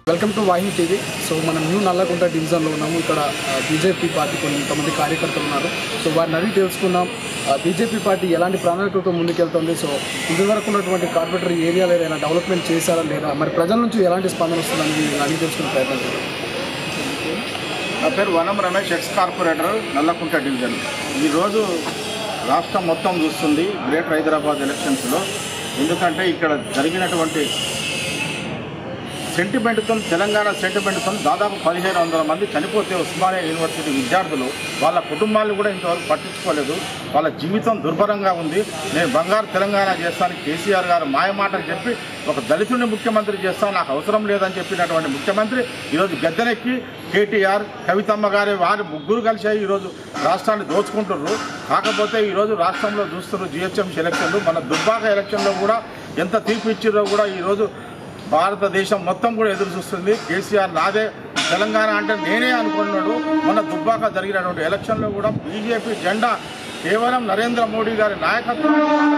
Welcome to Vahini TV so మనం new Nallakunta డివిజన్లో ఉన్నాము ఇక్కడ బీజేపీ పార్టీ కొంతమంది కార్యకర్తలు ఉన్నారు సో వారిని అడిగి తెలుసుకుందాం బీజేపీ పార్టీ ఎలాంటి ప్రణాళికతో ముందుకెళ్తుంది సో ఇంతవరకు ఉన్నటువంటి కార్పొరేటర్ ఏరియాలో ఏదైనా డెవలప్మెంట్ చేశారా లేదా మరి ప్రజల నుంచి ఎలాంటి స్పందన వస్తుందని వీళ్ళని అడిగి తెలుసుకునే ప్రయత్నం చేద్దాం నా పేరు Vanam Ramesh ex corporator Nallakunta division ఈరోజు రాష్ట్రం మొత్తం చూస్తుంది గ్రేటర్ హైదరాబాద్ ఎలక్షన్స్లో ఎందుకంటే ఇక్కడ జరిగినటువంటి సెంటిమెంట్తో తెలంగాణ సెంటిమెంట్తో దాదాపు పదిహేను వందల మంది చనిపోతే ఉస్మానియా యూనివర్సిటీ విద్యార్థులు వాళ్ళ కుటుంబాలను కూడా ఇంతవరకు పట్టించుకోలేదు వాళ్ళ జీవితం దుర్భరంగా ఉంది నేను బంగారు తెలంగాణ చేస్తాను కేసీఆర్ గారు మాయమాటలు చెప్పి ఒక దళితుడిని ముఖ్యమంత్రి చేస్తాను నాకు అవసరం లేదని చెప్పినటువంటి ముఖ్యమంత్రి ఈరోజు గద్దెనెక్కి కేటీఆర్ కవితమ్మ గారి వారి ముగ్గురు కలిసి ఈరోజు రాష్ట్రాన్ని దోచుకుంటున్నారు కాకపోతే ఈరోజు రాష్ట్రంలో చూస్తున్నారు జిహెచ్ఎంసీ ఎలక్షన్లు మన దుర్భాగ ఎలక్షన్లో కూడా ఎంత తీర్పు ఇచ్చిరో కూడా ఈరోజు భారతదేశం మొత్తం కూడా ఎదురు చూస్తుంది కేసీఆర్ నాదే తెలంగాణ అంటే నేనే అనుకున్నాడు మన దుబ్బాక జరిగినటువంటి ఎలక్షన్లో కూడా బీజేపీ జెండా కేవలం నరేంద్ర మోడీ గారి నాయకత్వం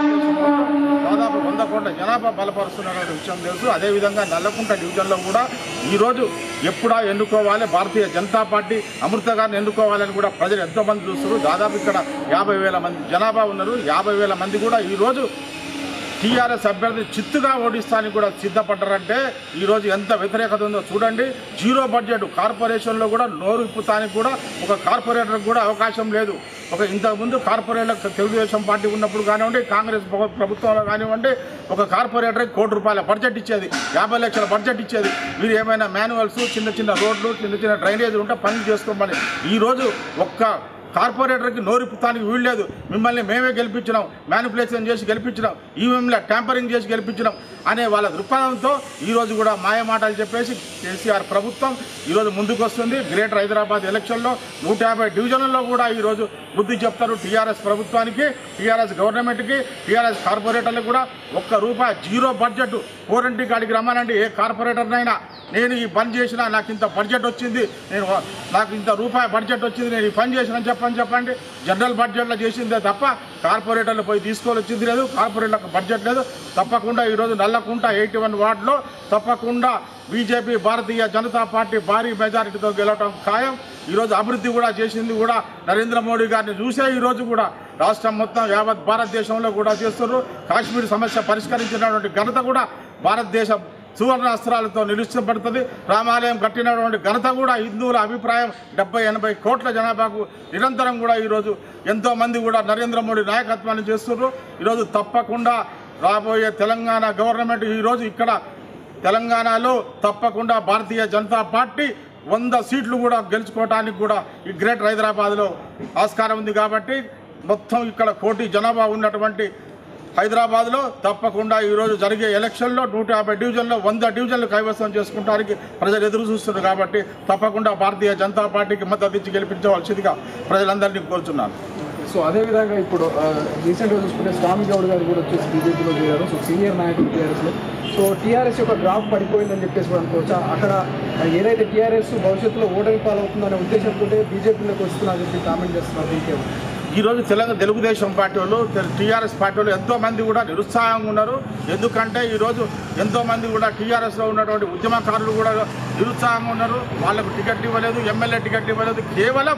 దాదాపు వంద కోట్ల జనాభా బలపరుస్తున్నటువంటి విషయం తెలుసు అదేవిధంగా నల్లకుంట డివిజన్లో కూడా ఈరోజు ఎప్పుడా ఎన్నుకోవాలి భారతీయ జనతా పార్టీ అమృత గారిని ఎన్నుకోవాలని కూడా ప్రజలు ఎంతోమంది చూస్తారు దాదాపు ఇక్కడ యాభై వేల మంది జనాభా ఉన్నారు యాభై వేల మంది కూడా ఈరోజు టీఆర్ఎస్ అభ్యర్థి చిత్తుగా ఓడిస్తానికి కూడా సిద్ధపడ్డారంటే ఈరోజు ఎంత వ్యతిరేకత ఉందో చూడండి జీరో బడ్జెట్ కార్పొరేషన్లో కూడా నోరు ఇప్పుతానికి కూడా ఒక కార్పొరేటర్కి కూడా అవకాశం లేదు ఒక ఇంతకుముందు కార్పొరేటర్ తెలుగుదేశం పార్టీ ఉన్నప్పుడు కానివ్వండి కాంగ్రెస్ ప్రభు- ప్రభుత్వంలో కానివ్వండి ఒక కార్పొరేటర్కి కోటి రూపాయల బడ్జెట్ ఇచ్చేది యాభై లక్షల బడ్జెట్ ఇచ్చేది మీరు ఏమైనా మాన్యువల్స్ చిన్న చిన్న రోడ్లు చిన్న చిన్న డ్రైనేజీలు ఉంటే పనులు చేసుకోమని ఈరోజు ఒక్క కార్పొరేటర్కి నోరిపుతానికి వీల్లేదు మిమ్మల్ని మేమే గెలిపించినాం మ్యానిపులేషన్ చేసి గెలిపించినాం ఈవీఎంల ట్యాంపరింగ్ చేసి గెలిపించినాం అనే వాళ్ళ దృక్పథంతో ఈరోజు కూడా మాయ మాటలు చెప్పేసి కేసీఆర్ ప్రభుత్వం ఈరోజు ముందుకు వస్తుంది గ్రేటర్ హైదరాబాద్ ఎలక్షన్లో నూట యాభై డివిజన్లలో కూడా ఈరోజు బుద్ధి చెప్తారు టీఆర్ఎస్ ప్రభుత్వానికి టీఆర్ఎస్ గవర్నమెంట్కి టీఆర్ఎస్ కార్పొరేటర్లకు కూడా ఒక్క రూపాయి జీరో బడ్జెట్ కోరంటి కాడికి రమ్మనండి ఏ కార్పొరేటర్నైనా నేను ఈ పని చేసినా నాకు ఇంత బడ్జెట్ వచ్చింది నేను నాకు ఇంత రూపాయి బడ్జెట్ వచ్చింది నేను ఈ పని చేసిన చెప్పని చెప్పండి జనరల్ బడ్జెట్లో చేసిందే తప్ప కార్పొరేటర్లు పోయి తీసుకోవాలి వచ్చింది లేదు కార్పొరేటర్లకు బడ్జెట్ లేదు తప్పకుండా ఈరోజు నల్లకుంట ఎయిటీ వన్ వార్డులో తప్పకుండా బీజేపీ భారతీయ జనతా పార్టీ భారీ మెజారిటీతో గెలవడం ఖాయం ఈరోజు అభివృద్ధి కూడా చేసింది కూడా నరేంద్ర మోడీ గారిని చూసే ఈరోజు కూడా రాష్ట్రం మొత్తం యావత్ భారతదేశంలో కూడా చేస్తున్నారు కాశ్మీర్ సమస్య పరిష్కరించినటువంటి ఘనత కూడా భారతదేశం సువర్ణాస్త్రాలతో నిలుస్తపడుతుంది రామాలయం కట్టినటువంటి ఘనత కూడా హిందువుల అభిప్రాయం డెబ్బై ఎనభై కోట్ల జనాభాకు నిరంతరం కూడా ఈరోజు ఎంతోమంది కూడా నరేంద్ర మోడీ నాయకత్వాన్ని చేస్తున్నారు ఈరోజు తప్పకుండా రాబోయే తెలంగాణ గవర్నమెంట్ ఈరోజు ఇక్కడ తెలంగాణలో తప్పకుండా భారతీయ జనతా పార్టీ వంద సీట్లు కూడా గెలుచుకోవడానికి కూడా ఈ గ్రేటర్ హైదరాబాద్లో ఆస్కారం ఉంది కాబట్టి మొత్తం ఇక్కడ కోటి జనాభా ఉన్నటువంటి హైదరాబాద్లో తప్పకుండా ఈరోజు జరిగే ఎలక్షన్లో నూట యాభై డివిజన్లో వంద డివిజన్లు కైవసం చేసుకుంటానికి ప్రజలు ఎదురు చూస్తున్నారు కాబట్టి తప్పకుండా భారతీయ జనతా పార్టీకి మద్దతు ఇచ్చి గెలిపించవలసిందిగా ప్రజలందరినీ కోరుతున్నాను సో అదేవిధంగా ఇప్పుడు రీసెంట్గా చూసుకుంటే స్వామి గౌడ్ గారు కూడా వచ్చేసి బీజేపీలో చేరారు సో సీనియర్ నాయకులు టీఆర్ఎస్లో సో టీఆర్ఎస్ యొక్క గ్రాఫ్ పడిపోయిందని చెప్పేసి కూడా అనుకోవచ్చు అక్కడ ఆ, ఏదైతే టీఆర్ఎస్ భవిష్యత్తులో ఓటమి పాలవుతుందనే ఉద్దేశంతో బీజేపీలోకి వస్తుందని చెప్పి కామెంట్ చేస్తున్నారు దీనికి ఈరోజు తెలంగాణ తెలుగుదేశం పార్టీ వాళ్ళు టీఆర్ఎస్ పార్టీ వాళ్ళు ఎంతో మంది కూడా నిరుత్సాహంగా ఉన్నారు ఎందుకంటే ఈరోజు ఎంతో మంది కూడా టీఆర్ఎస్లో ఉన్నటువంటి ఉద్యమకారులు కూడా నిరుత్సాహంగా ఉన్నారు వాళ్ళకు టికెట్ ఇవ్వలేదు ఎమ్మెల్యే టికెట్ ఇవ్వలేదు కేవలం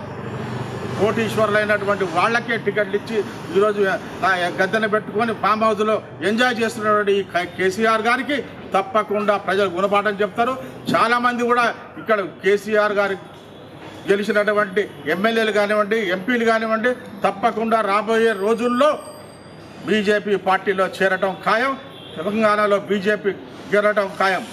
కోటీశ్వరులైనటువంటి వాళ్ళకే టికెట్లు ఇచ్చి ఈరోజు ఆ గద్దెన పెట్టుకొని ఫామ్ హౌస్లో ఎంజాయ్ చేస్తున్నటువంటి ఈ క- కేసీఆర్ గారికి తప్పకుండా ప్రజలు గుణపాఠం చెప్తారు చాలామంది కూడా ఇక్కడ కేసీఆర్ గారి గెలిచినటువంటి ఎమ్మెల్యేలు కానివ్వండి ఎంపీలు కానివ్వండి తప్పకుండా రాబోయే రోజుల్లో బీజేపీ పార్టీలో చేరటం ఖాయం తెలంగాణలో బీజేపీ గెలవటం ఖాయం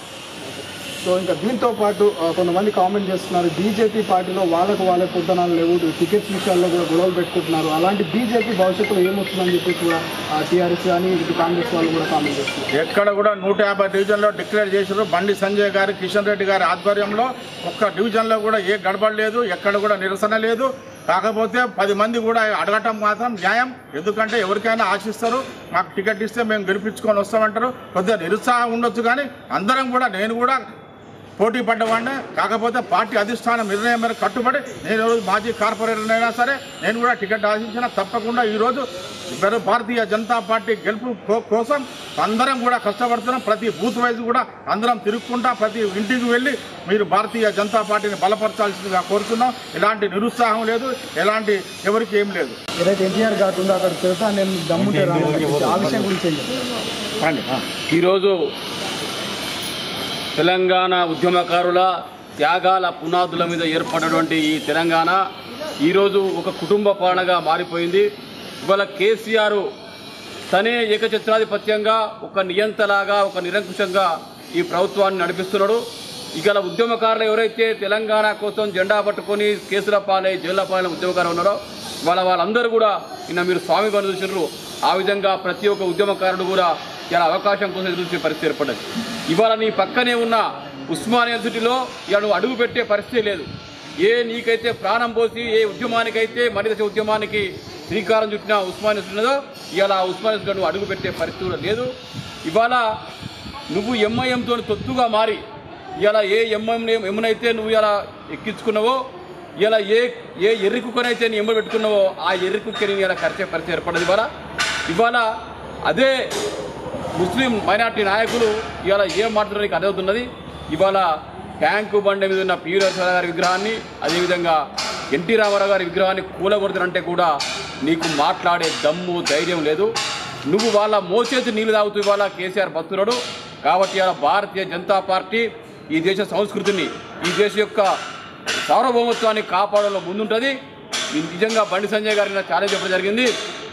సో ఇంకా దీంతో పాటు ఆ, కొంతమంది కామెంట్ చేస్తున్నారు బీజేపీ పార్టీలో వాళ్ళకు వాళ్ళ పొద్దునాలు లేవు టికెట్స్ విషయాల్లో కూడా గొడవలు పెట్టుకుంటున్నారు అలాంటి బీజేపీ భవిష్యత్తులో ఏమొస్తుందని చెప్పి కూడా టీఆర్ఎస్ కానీ ఇటు కాంగ్రెస్ వాళ్ళు కూడా కామెంట్ చేస్తున్నారు ఎక్కడ కూడా నూట యాభై డివిజన్లో డిక్లేర్ చేశారు బండి సంజయ్ గారు కిషన్ రెడ్డి గారి ఆధ్వర్యంలో ఒక్క డివిజన్లో కూడా ఏ గడబడ లేదు ఎక్కడ కూడా నిరసన లేదు కాకపోతే పది మంది కూడా అడగటం మాత్రం న్యాయం ఎందుకంటే ఎవరికైనా ఆశిస్తారు మాకు టికెట్ ఇస్తే మేము గెలిపించుకొని వస్తామంటారు కొద్దిగా నిరుత్సాహం ఉండొచ్చు కానీ అందరం కూడా నేను కూడా పోటీ పడ్డవాడిని కాకపోతే పార్టీ అధిష్టానం నిర్ణయం మేరకు కట్టుబడి నేను ఈరోజు మాజీ కార్పొరేటర్ అయినా సరే నేను కూడా టికెట్ ఆశించిన తప్పకుండా ఈరోజు ఇద్దరు భారతీయ జనతా పార్టీ గెలుపు కో- కోసం అందరం కూడా కష్టపడుతున్నాం ప్రతి బూత్ వైజ్ కూడా అందరం తిరుక్కుంటా ప్రతి ఇంటికి వెళ్ళి మీరు భారతీయ జనతా పార్టీని బలపరచాల్సిందిగా కోరుతున్నాం ఎలాంటి నిరుత్సాహం లేదు ఎలాంటి ఎవరికి ఏం లేదు ఏదైతే ఎన్టీఆర్ ఘాట్ ఉందో అక్కడ తెలుసా నేను దమ్ముంటే రాను ఆ విషయం గురించి ఏం చెప్తారు? రండి ఆ. ఈరోజు తెలంగాణ ఉద్యమకారుల త్యాగాల పునాదుల మీద ఏర్పడినటువంటి ఈ తెలంగాణ ఈరోజు ఒక కుటుంబ పాలనగా మారిపోయింది ఇవాళ కేసీఆర్ తనే ఏకఛత్రాధిపత్యంగా ఒక నియంతలాగా ఒక నిరంకుశంగా ఈ ప్రభుత్వాన్ని నడిపిస్తున్నాడు ఇవాళ ఉద్యమకారులు ఎవరైతే తెలంగాణ కోసం జెండా పట్టుకొని కేసుల పాలై జైళ్ల పాలైన ఉద్యమకారులు ఉన్నారో వాళ్ళ వాళ్ళందరూ కూడా నిన్న మీరు స్వామి గారు చూసినారు ఆ విధంగా ప్రతి ఒక్క ఉద్యమకారుడు కూడా ఇలా అవకాశం కోసం ఎదురు చూసే పరిస్థితి ఏర్పడ్డది ఇవాళ నీ పక్కనే ఉన్న ఉస్మానియా యూనివర్సిటీలో ఇవాళ నువ్వు అడుగు పెట్టే పరిస్థితి లేదు ఏ నీకైతే ప్రాణం పోసి ఏ ఉద్యమానికైతే మనిదశ ఉద్యమానికి శ్రీకారం చుట్టిన ఉస్మాన్ యూనివర్సిటీ ఉన్నదో ఇవాళ ఆ ఉస్మాన్ యూనివర్సిటీలో నువ్వు అడుగు పెట్టే పరిస్థితి కూడా లేదు ఇవాళ నువ్వు ఎంఐఎంతో తొత్తుగా మారి ఇలా ఏ ఎంఎం ఎమ్మునైతే నువ్వు ఇలా ఎక్కించుకున్నావో ఇలా ఏ ఏ ఎర్రి కుక్కనైతే నీ ఎమ్మ పెట్టుకున్నావో ఆ ఎర్రి కుక్కని ఇలా ఖర్చే పరిచయం ఏర్పడదు ఇవాళ ఇవాళ అదే ముస్లిం మైనార్టీ నాయకులు ఇవాళ ఏం మాట్లాడారు నీకు అర్థమవుతున్నది ఇవాళ ట్యాంకు బండి మీద ఉన్న పి నరసింహారావు గారి విగ్రహాన్ని అదేవిధంగా ఎన్టీ రామారావు గారి విగ్రహాన్ని కూలగొడుతున్నంటే కూడా నీకు మాట్లాడే దమ్ము ధైర్యం లేదు నువ్వు వాళ్ళ మోచేతి నీళ్లు తాగుతూ ఇవాళ కేసీఆర్ బతున్నాడు కాబట్టి ఇవాళ భారతీయ జనతా పార్టీ ఈ దేశ సంస్కృతిని ఈ దేశం యొక్క సార్వభౌమత్వాన్ని కాపాడంలో ముందుంటుంది ఇది నిజంగా బండి సంజయ్ గారికి నాకు ఛాలెంజ్ చెప్పడం జరిగింది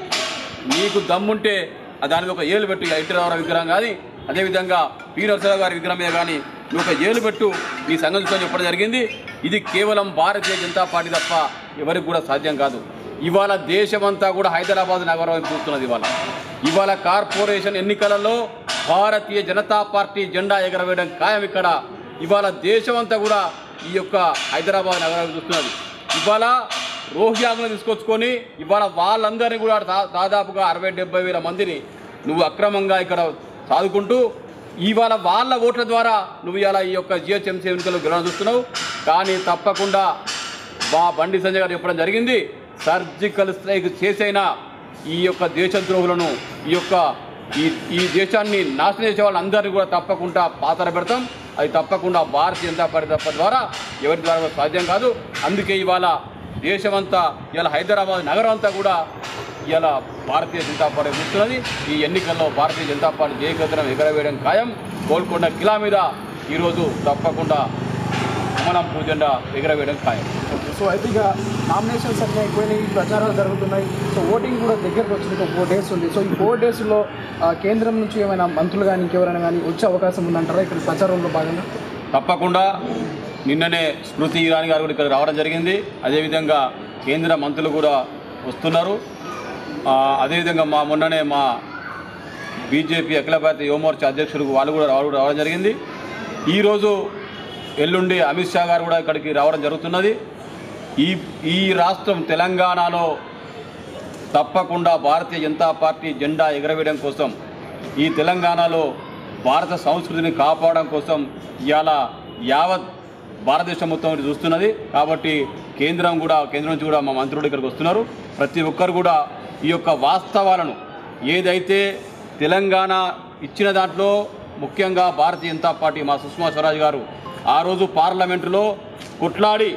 నీకు దమ్ముంటే ఆ దాని మీద ఒక ఏలు పెట్టు ఇక ఎన్టీ రామారావు విగ్రహం కానీ అదేవిధంగా పి నరసింహరావు గారి విగ్రహం మీద కానీ నువ్వు ఒక ఏలు పెట్టు నీ సంగతి చూసుకొని చెప్పడం జరిగింది ఇది కేవలం భారతీయ జనతా పార్టీ తప్ప ఎవరికి కూడా సాధ్యం కాదు ఇవాళ దేశమంతా కూడా హైదరాబాద్ నగరం వైపు చూస్తున్నది ఇవాళ ఇవాళ కార్పొరేషన్ ఎన్నికలలో భారతీయ జనతా పార్టీ జెండా ఎగరవేయడం ఖాయం ఇక్కడ ఇవాళ దేశమంతా కూడా ఈ యొక్క హైదరాబాద్ నగరం వైపు చూస్తున్నది ఇవాళ రోహింగ్యాలను తీసుకొచ్చుకొని ఇవాళ వాళ్ళందరినీ కూడా దా- దాదాపుగా అరవై డెబ్బై వేల మందిని నువ్వు అక్రమంగా ఇక్కడ సాదుకుంటూ ఇవాళ వాళ్ళ ఓట్ల ద్వారా నువ్వు ఇలా ఈ యొక్క జిహెచ్ఎంసీ ఎన్నికలు గెలవడం చూస్తున్నావు కానీ తప్పకుండా మా బండి సంజయ్ గారు చెప్పడం జరిగింది సర్జికల్ స్ట్రైక్ చేసైనా ఈ యొక్క దేశద్రోహులను ఈ యొక్క ఈ ఈ దేశాన్ని నాశనం చేసే వాళ్ళందరినీ కూడా తప్పకుండా పాతర పెడతాం అది తప్పకుండా భారతీయ జనతా పార్టీ తప్ప ద్వారా ఎవరి ద్వారా కూడా సాధ్యం కాదు అందుకే ఇవాళ దేశమంతా ఇలా హైదరాబాద్ నగరం అంతా కూడా ఇలా భారతీయ జనతా పార్టీ కూర్చున్నది ఈ ఎన్నికల్లో భారతీయ జనతా పార్టీ జయకత్రం ఎగరవేయడం ఖాయం గోల్కొండ కిలా మీద ఈరోజు తప్పకుండా మనం పూజెండా ఎగరవేయడం ఖాయం సో అయితే ఇక నామినేషన్స్ అన్నీ అయిపోయినాయి ప్రచారాలు జరుగుతున్నాయి సో ఓటింగ్ కూడా దగ్గరకు వచ్చింది ఒక ఫోర్ డేస్ ఉంది సో ఈ ఫోర్ డేస్లో కేంద్రం నుంచి ఏమైనా మంత్రులు కానీ ఇంకెవరైనా కానీ వచ్చే అవకాశం ఉందంటారా ఇక్కడ ప్రచారంలో భాగంగా తప్పకుండా నిన్ననే స్మృతి ఇరానీ గారు కూడా ఇక్కడ రావడం జరిగింది అదేవిధంగా కేంద్ర మంత్రులు కూడా వస్తున్నారు ఆ, అదేవిధంగా మా మొన్ననే మా బీజేపీ అఖిల భారత యువమోర్చా అధ్యక్షుడు వాళ్ళు కూడా రావడం రావడం జరిగింది ఈరోజు ఎల్లుండి అమిత్ షా గారు కూడా ఇక్కడికి రావడం జరుగుతున్నది ఈ ఈ రాష్ట్రం తెలంగాణలో తప్పకుండా భారతీయ జనతా పార్టీ జెండా ఎగరవేయడం కోసం ఈ తెలంగాణలో భారత సంస్కృతిని కాపాడడం కోసం ఇవాళ యావత్ భారతదేశం మొత్తం ఇది చూస్తున్నది కాబట్టి కేంద్రం కూడా కేంద్రం నుంచి కూడా మా మంత్రులు ఇక్కడికి వస్తున్నారు ప్రతి ఒక్కరు కూడా ఈ యొక్క వాస్తవాలను ఏదైతే తెలంగాణ ఇచ్చిన దాంట్లో ముఖ్యంగా భారతీయ జనతా పార్టీ మా సుష్మా స్వరాజ్ గారు ఆ రోజు పార్లమెంటులో కొట్లాడి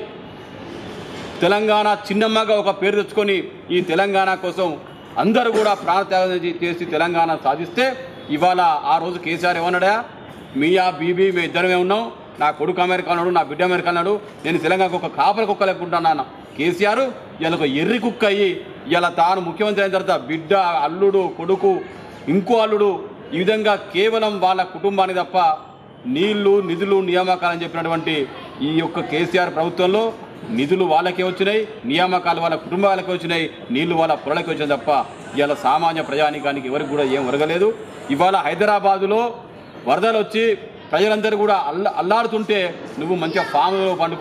తెలంగాణ చిన్నమ్మగా ఒక పేరు తెచ్చుకొని ఈ తెలంగాణ కోసం అందరూ కూడా ప్రాణత్యాగం చేసి- చేసి తెలంగాణ సాధిస్తే ఇవాళ ఆ రోజు కేసీఆర్ ఏమన్నాడా మీయా బీబీ మేము ఇద్దరమే ఉన్నాం నా కొడుకు అమెరికా అన్నాడు నా బిడ్డ అమెరికా అన్నాడు నేను తెలంగాణకు ఒక కాపల కుక్క లేకుంటున్నాను కేసీఆర్ ఇలా ఒక ఎర్రి కుక్క అయ్యి ఇలా తాను ముఖ్యమంత్రి అయిన తర్వాత బిడ్డ అల్లుడు కొడుకు ఇంకో అల్లుడు ఈ విధంగా కేవలం వాళ్ళ కుటుంబాన్ని తప్ప నీళ్లు నిధులు నియామకాలని చెప్పినటువంటి ఈ యొక్క కేసీఆర్ ప్రభుత్వంలో నిధులు వాళ్ళకే వచ్చినాయి నియామకాలు వాళ్ళ కుటుంబాలకే వచ్చినాయి నీళ్లు వాళ్ళ పొలకే వచ్చినాయి తప్ప ఇవాళ సామాన్య ప్రజానికానికి ఎవరికి కూడా ఏం ఒరగలేదు ఇవాళ హైదరాబాదులో వరదలు వచ్చి ప్రజలందరూ కూడా అల్ల అల్లాడుతుంటే నువ్వు మంచిగా ఫామ్లో పండుకొని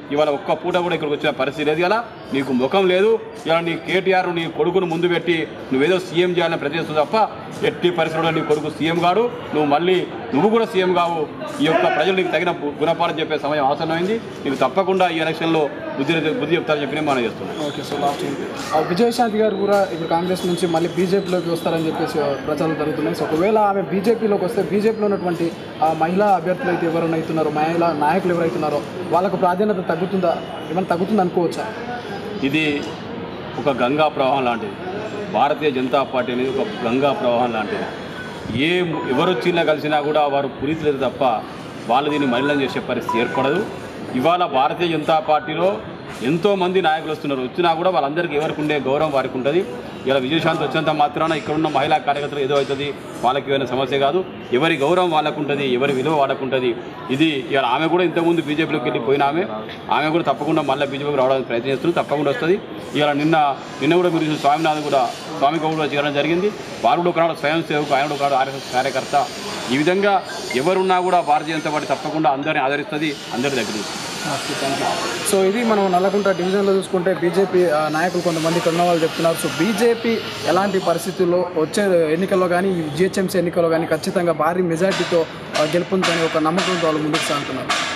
ఇవాళ ఒక్క పూట కూడా ఇక్కడికి వచ్చిన పరిస్థితి లేదు కదా నీకు ముఖం లేదు ఇలా నీ కేటీఆర్ నీ కొడుకును ముందు పెట్టి నువ్వేదో సీఎం చేయాలని ప్రయత్నిస్తుంది తప్ప ఎట్టి పరిస్థితుల్లో నీ కొడుకు సీఎం కాడు నువ్వు మళ్ళీ నువ్వు కూడా సీఎం కావు ఈ యొక్క ప్రజలు నీకు తగిన గు- గుణపాఠం చెప్పే సమయం ఆసన్నమైంది నీకు తప్పకుండా ఈ ఎలక్షన్లో బుద్ధి బుద్ధి చెప్తారని చెప్పి నేను మనం చేస్తున్నాను ఓకే సో లాస్ట్ విజయశాంతి గారు కూడా ఇప్పుడు కాంగ్రెస్ నుంచి మళ్ళీ బీజేపీలోకి వస్తారని చెప్పేసి ప్రచారం జరుగుతున్నాయి సో ఒకవేళ ఆమె బీజేపీలోకి వస్తే బీజేపీలో ఉన్నటువంటి ఆ మహిళా అభ్యర్థులు అయితే ఎవరైనా అవుతున్నారో మహిళా నాయకులు ఎవరైతున్నారో వాళ్ళకు ప్రాధాన్యత తగ్గుతుందా ఏమైనా తగ్గుతుంది అనుకోవచ్చా ఇది ఒక గంగా ప్రవాహం లాంటిది భారతీయ జనతా పార్టీ అనేది ఒక గంగా ప్రవాహం లాంటిది ఏ ఎవరు వచ్చినా కలిసినా కూడా వారు పురితలేదు తప్ప వాళ్ళు దీన్ని మలినం చేసే పరిస్థితి ఏర్పడదు ఇవాళ భారతీయ జనతా పార్టీలో ఎంతోమంది నాయకులు వస్తున్నారు వచ్చినా కూడా వాళ్ళందరికీ ఎవరికి ఉండే గౌరవం వారికి ఉంటుంది ఇలా విజయశాంతి వచ్చినంత మాత్రాన ఇక్కడ ఉన్న మహిళా కార్యకర్తలు ఏదో అవుతుంది వాళ్ళకి ఏమైనా సమస్య కాదు ఎవరి గౌరవం వాళ్ళకు ఉంటుంది ఎవరి విలువ వాళ్ళకు ఉంటుంది ఇది ఇవాళ ఆమె కూడా ఇంతకుముందు బీజేపీలోకి వెళ్ళి పోయిన ఆమె ఆమె కూడా తప్పకుండా మళ్ళీ బీజేపీకి రావడానికి ప్రయత్నం చేస్తుంది తప్పకుండా వస్తుంది ఇవాళ నిన్న నిన్న కూడా మీరు చూసిన స్వామినాథ్ కూడా స్వామి గౌడ్ కూడా చేరడం జరిగింది వారు కూడా ఒకనాడు స్వయం సేవకు ఆయన కూడా ఒకనాడు ఆర్ఎస్ఎస్ కార్యకర్త ఈ విధంగా ఎవరున్నా కూడా భారతీయ జనతా పార్టీ తప్పకుండా అందరిని ఆదరిస్తుంది అందరి దగ్గర నుంచి ఓకే థ్యాంక్ యూ సో ఇది మనం నల్లకుంట డివిజన్లో చూసుకుంటే బీజేపీ ఆ, నాయకులు కొంతమంది ఇక్కడ ఉన్న వాళ్ళు చెప్తున్నారు సో బీజేపీ ఎలాంటి పరిస్థితుల్లో వచ్చే ఎన్నికల్లో కానీ ఈ జిహెచ్ఎంసీ ఎన్నికల్లో కానీ ఖచ్చితంగా భారీ మెజార్టీతో ఆ, గెలుపొందుతుందని ఒక నమ్మకంతో వాళ్ళు ముందుకు సాగుతున్నారు